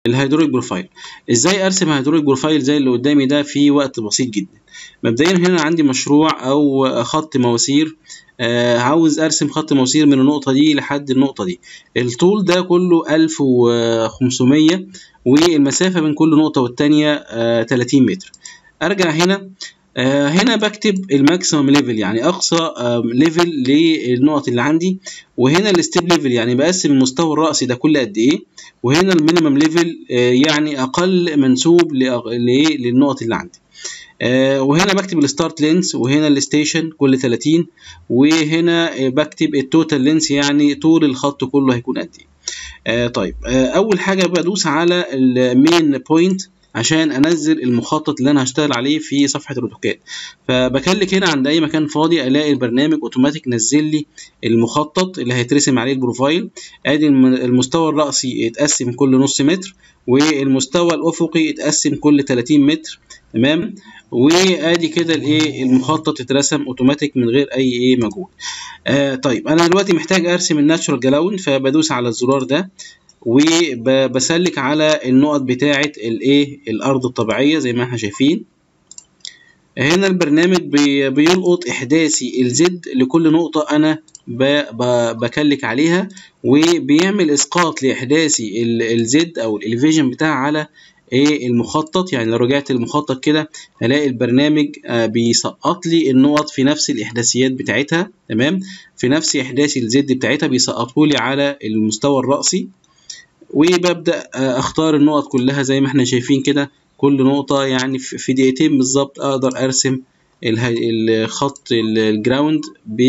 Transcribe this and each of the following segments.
الهيدروليك بروفايل ازاي ارسم هيدروليك بروفايل زي اللي قدامي ده في وقت بسيط جدا مبدئيا هنا عندي مشروع او خط مواسير آه عاوز ارسم خط مواسير من النقطه دي لحد النقطه دي الطول ده كله 1500 والمسافه بين كل نقطه والتانيه آه 30 متر ارجع هنا آه هنا بكتب الماكسيمم ليفل يعني اقصى آه ليفل للنقط اللي عندي وهنا الستيب ليفل يعني بقسم المستوى الرأسي ده كل قد ايه وهنا المينيمم ليفل آه يعني اقل منسوب للنقط اللي عندي آه وهنا بكتب الستارت لينس وهنا الستيشن كل 30 وهنا بكتب التوتال لينس يعني طول الخط كله هيكون قد ايه آه طيب آه اول حاجه بدوس على المين بوينت عشان انزل المخطط اللي انا هشتغل عليه في صفحه الاوتوكاد فبكلك هنا عند اي مكان فاضي الاقي البرنامج اوتوماتيك نزل لي المخطط اللي هيترسم عليه البروفايل ادي المستوى الرأسي يتقسم كل نص متر والمستوى الافقي يتقسم كل 30 متر تمام وادي كده الايه المخطط اترسم اوتوماتيك من غير اي ايه مجهود آه طيب انا دلوقتي محتاج ارسم الناتشورال جراوند فبدوس على الزرار ده وبسلك على النقط بتاعه الايه الارض الطبيعيه زي ما احنا شايفين هنا البرنامج بي بيلقط احداثي الزد لكل نقطه انا بكلك عليها وبيعمل اسقاط لاحداثي الزد او الاليفيجن بتاعها على ايه المخطط يعني لو رجعت المخطط كده هلاقي البرنامج آه بيسقط لي النقط في نفس الاحداثيات بتاعتها تمام في نفس احداثي الزد بتاعتها بيسقطه لي على المستوى الرأسي وببدأ آه اختار النقط كلها زي ما احنا شايفين كده كل نقطة يعني في دقيقتين بالظبط اقدر ارسم الخط الجراوند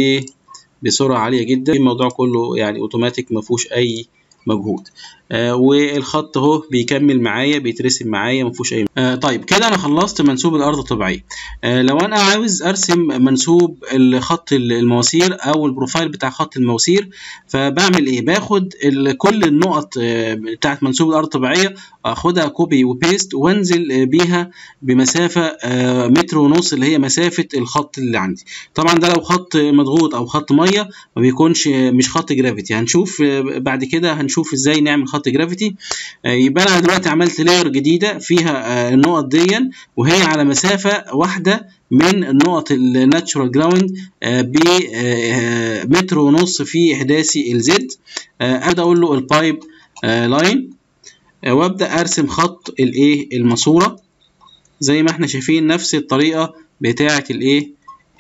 بسرعة عالية جدا الموضوع كله يعني اوتوماتيك مفهوش اي مجهود آه والخط اهو بيكمل معايا بيترسم معايا ما فيهوش اي آه طيب كده انا خلصت منسوب الارض الطبيعيه آه لو انا عاوز ارسم منسوب الخط المواسير او البروفايل بتاع خط المواسير فبعمل ايه باخد كل النقط آه بتاعت منسوب الارض الطبيعيه اخدها كوبي وبيست وانزل بيها بمسافه آه متر ونص اللي هي مسافه الخط اللي عندي طبعا ده لو خط مضغوط او خط ميه ما بيكونش مش خط جرافيتي هنشوف بعد كده هنشوف ازاي نعمل خط جرافيتي يبقى انا دلوقتي عملت لاير جديده فيها النقط دي وهي على مسافه واحده من النقط الناتشورال جراوند بمتر ونص في احداثي الزد ابدا اقول له البايب لاين وابدا ارسم خط الايه الماسوره زي ما احنا شايفين نفس الطريقه بتاعه الايه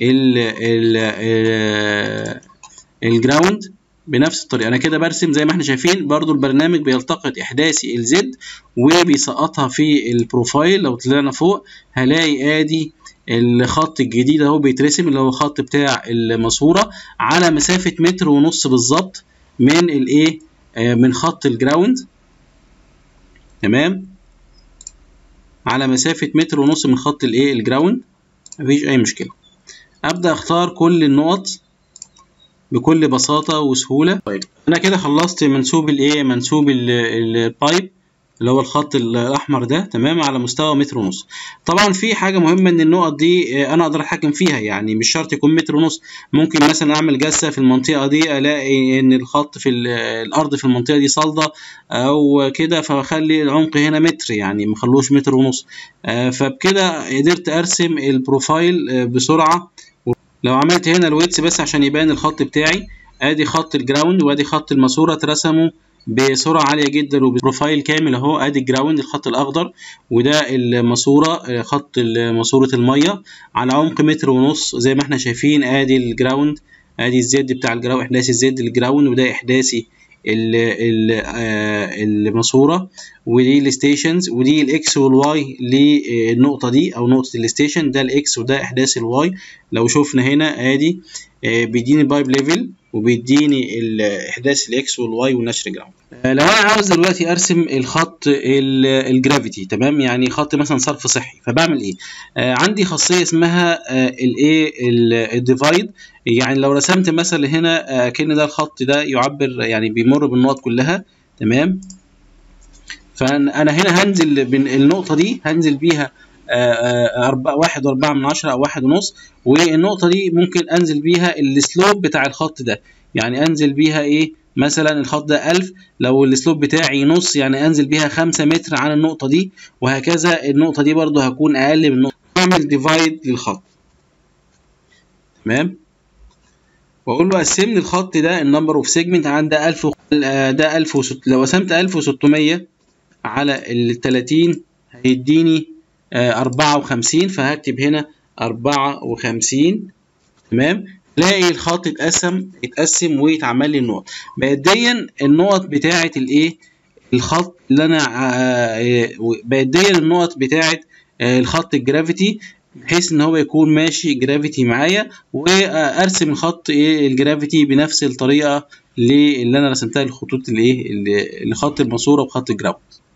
الجراوند بنفس الطريقه انا كده برسم زي ما احنا شايفين برضو البرنامج بيلتقط احداثي الزد وبيسقطها في البروفايل لو طلعنا فوق هلاقي ادي الخط الجديد اهو بيترسم اللي هو الخط بتاع الماسوره على مسافه متر ونص بالظبط من الايه آه من خط الجراوند تمام على مسافه متر ونص من خط الايه الجراوند مفيش اي مشكله ابدا اختار كل النقط بكل بساطة وسهولة طيب أنا كده خلصت منسوب الإيه منسوب البايب اللي هو الخط الأحمر ده تمام على مستوى متر ونص طبعا في حاجة مهمة إن النقط دي أنا أقدر أتحكم فيها يعني مش شرط يكون متر ونص ممكن مثلا أعمل جسة في المنطقة دي ألاقي إن الخط في الأرض في المنطقة دي صلدة أو كده فبخلي العمق هنا متر يعني مخلوش متر ونص فبكده قدرت أرسم البروفايل بسرعة لو عملت هنا الويتس بس عشان يبان الخط بتاعي ادي خط الجراوند وادي خط الماسوره اترسموا بسرعه عاليه جدا وبروفايل كامل اهو ادي الجراوند الخط الاخضر وده الماسوره خط ماسوره الميه على عمق متر ونص زي ما احنا شايفين ادي الجراوند ادي الزد بتاع الجراوند احداثي الزد الجراوند وده احداثي الماسوره ودي الستيشنز ودي الاكس والواي للنقطه دي او نقطه الستيشن ده الاكس وده احداث الواي لو شفنا هنا ادي بيديني البايب ليفل وبيديني احداث الاكس والواي والنشر جراوند لو انا عاوز دلوقتي ارسم الخط الجرافيتي تمام يعني خط مثلا صرف صحي فبعمل ايه آه عندي خاصيه اسمها الايه الديفايد يعني لو رسمت مثلا هنا آه كان ده الخط ده يعبر يعني بيمر بالنقط كلها تمام فانا هنا هنزل النقطه دي هنزل بيها أربعة واحد وأربعة من عشرة أو واحد ونص والنقطة دي ممكن أنزل بيها السلوب بتاع الخط ده يعني أنزل بيها إيه مثلا الخط ده 1000 لو السلوب بتاعي نص يعني انزل بيها 5 متر عن النقطه دي وهكذا النقطه دي برضو هكون اقل من النقطه اعمل ديفايد للخط تمام واقول له قسم لي الخط ده النمبر اوف سيجمنت عند 1000 ده 1000 لو قسمت 1600 على ال 30 هيديني 54 فهكتب هنا 54 تمام تلاقي الخط اتقسم اتقسم ويتعمل لي النقط مبدئيا النقط بتاعه الايه الخط اللي انا مبدئيا النقط بتاعه الخط الجرافيتي بحيث ان هو يكون ماشي جرافيتي معايا وارسم الخط ايه الجرافيتي بنفس الطريقه اللي انا رسمتها الخطوط الايه لخط الماسوره وخط الجراوند